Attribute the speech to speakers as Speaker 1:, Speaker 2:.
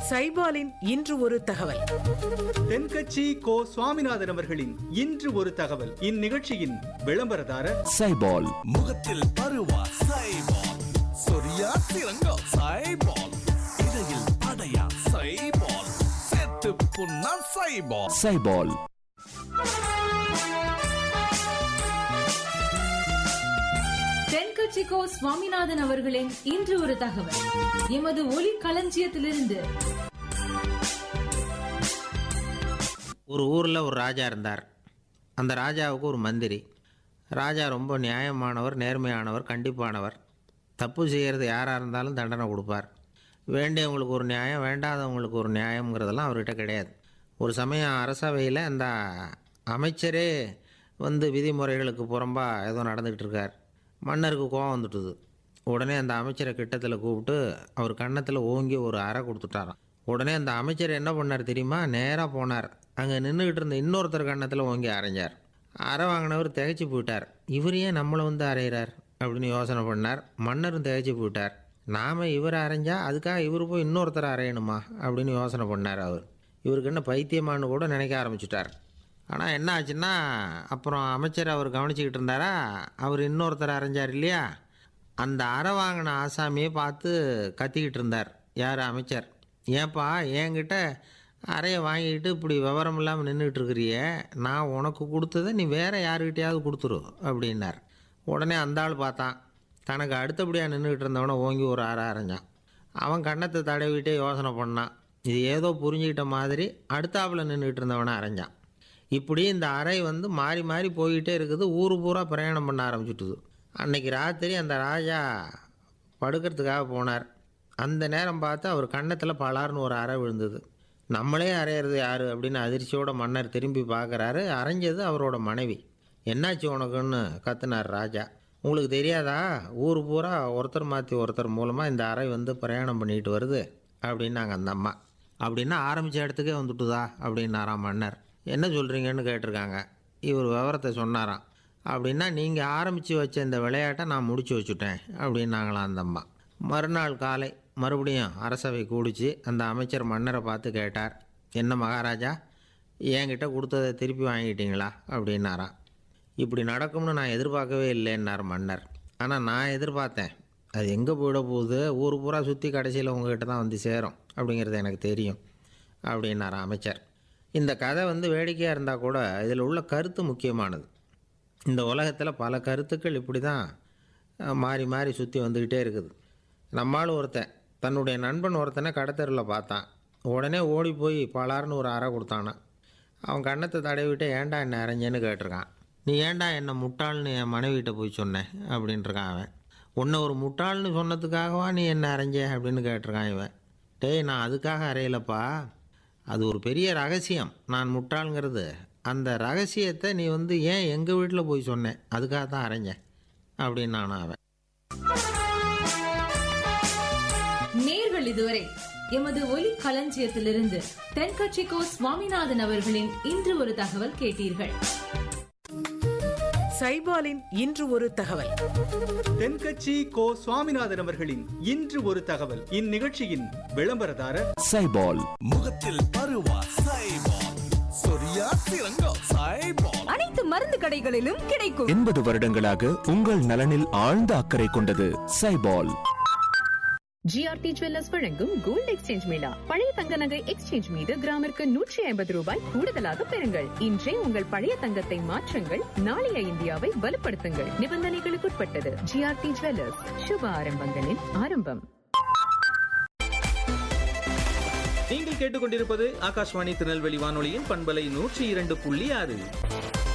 Speaker 1: சைபாலின் இன்று ஒரு தகவல்
Speaker 2: தென்கட்சி கோ சுவாமிநாதன் அவர்களின் இன்று ஒரு தகவல் இந்நிகழ்ச்சியின் விளம்பரதாரர்
Speaker 3: சைபால்
Speaker 4: முகத்தில் பருவா சைபால் சொரியா சிறங்கோ சைபால் இடையில் படையா சைபால் செத்து புண்ணா சைபால்
Speaker 3: சைபால்
Speaker 5: தென்கட்சிக்கோ சுவாமிநாதன் அவர்களின் இன்று ஒரு தகவல் எமது ஒலி களஞ்சியத்திலிருந்து
Speaker 6: ஒரு ஊரில் ஒரு ராஜா இருந்தார் அந்த ராஜாவுக்கு ஒரு மந்திரி ராஜா ரொம்ப நியாயமானவர் நேர்மையானவர் கண்டிப்பானவர் தப்பு செய்கிறது யாராக இருந்தாலும் தண்டனை கொடுப்பார் வேண்டியவங்களுக்கு ஒரு நியாயம் வேண்டாதவங்களுக்கு ஒரு நியாயங்கிறதெல்லாம் அவர்கிட்ட கிடையாது ஒரு சமயம் அரசவையில் அந்த அமைச்சரே வந்து விதிமுறைகளுக்கு புறம்பா ஏதோ நடந்துக்கிட்டு இருக்கார் மன்னருக்கு கோவம் வந்துட்டுது உடனே அந்த அமைச்சரை கிட்டத்தில் கூப்பிட்டு அவர் கன்னத்தில் ஓங்கி ஒரு அறை கொடுத்துட்டாராம் உடனே அந்த அமைச்சர் என்ன பண்ணார் தெரியுமா நேராக போனார் அங்கே நின்றுக்கிட்டு இருந்த இன்னொருத்தர் கன்னத்தில் ஓங்கி அரைஞ்சார் அறை வாங்கினவர் திகைச்சு போயிட்டார் இவர் ஏன் நம்மளை வந்து அரைகிறார் அப்படின்னு யோசனை பண்ணார் மன்னரும் திகைச்சு போயிட்டார் நாம் இவர் அரைஞ்சா அதுக்காக இவர் போய் இன்னொருத்தர் அரையணுமா அப்படின்னு யோசனை பண்ணார் அவர் இவருக்கு என்ன பைத்தியமானு கூட நினைக்க ஆரம்பிச்சிட்டார் ஆனால் என்ன ஆச்சுன்னா அப்புறம் அமைச்சர் அவர் கவனிச்சுக்கிட்டு இருந்தாரா அவர் இன்னொருத்தர் அரைஞ்சார் இல்லையா அந்த அறை வாங்கின ஆசாமியை பார்த்து கத்திக்கிட்டு இருந்தார் யார் அமைச்சர் ஏன்பா என்கிட்ட அறையை வாங்கிக்கிட்டு இப்படி விவரம் இல்லாமல் நின்றுட்டு இருக்கிறியே நான் உனக்கு கொடுத்ததை நீ வேற யாருக்கிட்டையாவது கொடுத்துரு அப்படின்னார் உடனே அந்த ஆள் பார்த்தான் தனக்கு அடுத்தபடியாக நின்றுக்கிட்டு இருந்தவனை ஓங்கி ஒரு அறை அரைஞ்சான் அவன் கன்னத்தை தடவிட்டே யோசனை பண்ணான் இது ஏதோ புரிஞ்சுக்கிட்ட மாதிரி அடுத்தாப்புல நின்றுக்கிட்டு இருந்தவனை அரைஞ்சான் இப்படி இந்த அறை வந்து மாறி மாறி போய்கிட்டே இருக்குது ஊர் பூரா பிரயாணம் பண்ண ஆரம்பிச்சுட்டுது அன்னைக்கு ராத்திரி அந்த ராஜா படுக்கிறதுக்காக போனார் அந்த நேரம் பார்த்து அவர் கன்னத்தில் பலார்னு ஒரு அறை விழுந்தது நம்மளே அறையிறது யார் அப்படின்னு அதிர்ச்சியோட மன்னர் திரும்பி பார்க்குறாரு அரைஞ்சது அவரோட மனைவி என்னாச்சு உனக்குன்னு கத்துனார் ராஜா உங்களுக்கு தெரியாதா ஊர் பூரா ஒருத்தர் மாற்றி ஒருத்தர் மூலமாக இந்த அறை வந்து பிரயாணம் பண்ணிட்டு வருது அப்படின்னாங்க அந்த அம்மா அப்படின்னா ஆரம்பித்த இடத்துக்கே வந்துட்டுதா அப்படின்னாராம் மன்னர் என்ன சொல்கிறீங்கன்னு கேட்டிருக்காங்க இவர் விவரத்தை சொன்னாராம் அப்படின்னா நீங்கள் ஆரம்பித்து வச்ச இந்த விளையாட்டை நான் முடிச்சு வச்சுட்டேன் அப்படின்னாங்களாம் அந்த அம்மா மறுநாள் காலை மறுபடியும் அரசவை கூடிச்சு அந்த அமைச்சர் மன்னரை பார்த்து கேட்டார் என்ன மகாராஜா என்கிட்ட கொடுத்ததை திருப்பி வாங்கிட்டீங்களா அப்படின்னாராம் இப்படி நடக்கும்னு நான் எதிர்பார்க்கவே இல்லைன்னார் மன்னர் ஆனால் நான் எதிர்பார்த்தேன் அது எங்கே போயிட போகுது ஊர் பூரா சுற்றி கடைசியில் உங்ககிட்ட தான் வந்து சேரும் அப்படிங்கிறது எனக்கு தெரியும் அப்படின்னார் அமைச்சர் இந்த கதை வந்து வேடிக்கையாக இருந்தால் கூட இதில் உள்ள கருத்து முக்கியமானது இந்த உலகத்தில் பல கருத்துக்கள் இப்படி தான் அஹ், மாறி மாறி சுற்றி வந்துக்கிட்டே இருக்குது நம்மால் ஒருத்தன் தன்னுடைய நண்பன் ஒருத்தனை கடத்தெருவில் பார்த்தான் உடனே ஓடி போய் பலார்னு ஒரு அறை கொடுத்தானான் அவன் கண்ணத்தை தடவிட்டு ஏன்டா என்ன அரைஞ்சேன்னு கேட்டிருக்கான் நீ ஏன்டா என்னை முட்டாள்னு என் மனைவிட்ட போய் சொன்னேன் அப்படின்ட்டுருக்கான் அவன் உன்னை ஒரு முட்டாள்னு சொன்னதுக்காகவா நீ என்ன அரைஞ்ச அப்படின்னு கேட்டிருக்கான் இவன் டேய் நான் அதுக்காக அறையலப்பா அது ஒரு பெரிய ரகசியம் நான் முட்டாளுங்கிறது அந்த ரகசியத்தை நீ வந்து ஏன் எங்கள் வீட்டில் போய் சொன்னேன் அதுக்காக தான் அரைஞ்சேன் அப்படின்னு நான் அவன்
Speaker 5: நேர்கள் இதுவரை எமது ஒலி களஞ்சியத்திலிருந்து தென்கட்சிக்கோ சுவாமிநாதன் அவர்களின் இன்று ஒரு தகவல் கேட்டீர்கள்
Speaker 1: சைபாலின் இன்று ஒரு தகவல்
Speaker 2: தென்கட்சி கோ சுவாமிநாதன் அவர்களின் இன்று ஒரு தகவல் இந்நிகழ்ச்சியின் விளம்பரதாரர்
Speaker 3: சைபால்
Speaker 4: முகத்தில் பருவா சைபால் சொரியா சிறங்கோ சைபால்
Speaker 7: அனைத்து மருந்து கடைகளிலும் கிடைக்கும்
Speaker 3: எண்பது வருடங்களாக உங்கள் நலனில் ஆழ்ந்த அக்கறை கொண்டது சைபால்
Speaker 8: ஜிஆர்டி ஜுவல்லர்ஸ் வழங்கும் கோல்ட் எக்ஸ்சேஞ்ச் மேளா பழைய தங்க நகை எக்ஸ்சேஞ்ச் மீது கிராமிற்கு நூற்றி ஐம்பது ரூபாய் கூடுதலாக பெறுங்கள் இன்றே உங்கள் பழைய தங்கத்தை மாற்றுங்கள் நாளைய இந்தியாவை வலுப்படுத்துங்கள் நிபந்தனைகளுக்குட்பட்டது ஜிஆர்டி ஜுவல்லர்ஸ் சுப ஆரம்பங்களின் ஆரம்பம்
Speaker 2: நீங்கள் கேட்டுக்கொண்டிருப்பது ஆகாஷ்வாணி திருநெல்வேலி வானொலியின் பண்பலை நூற்றி இரண்டு புள்ளி ஆறு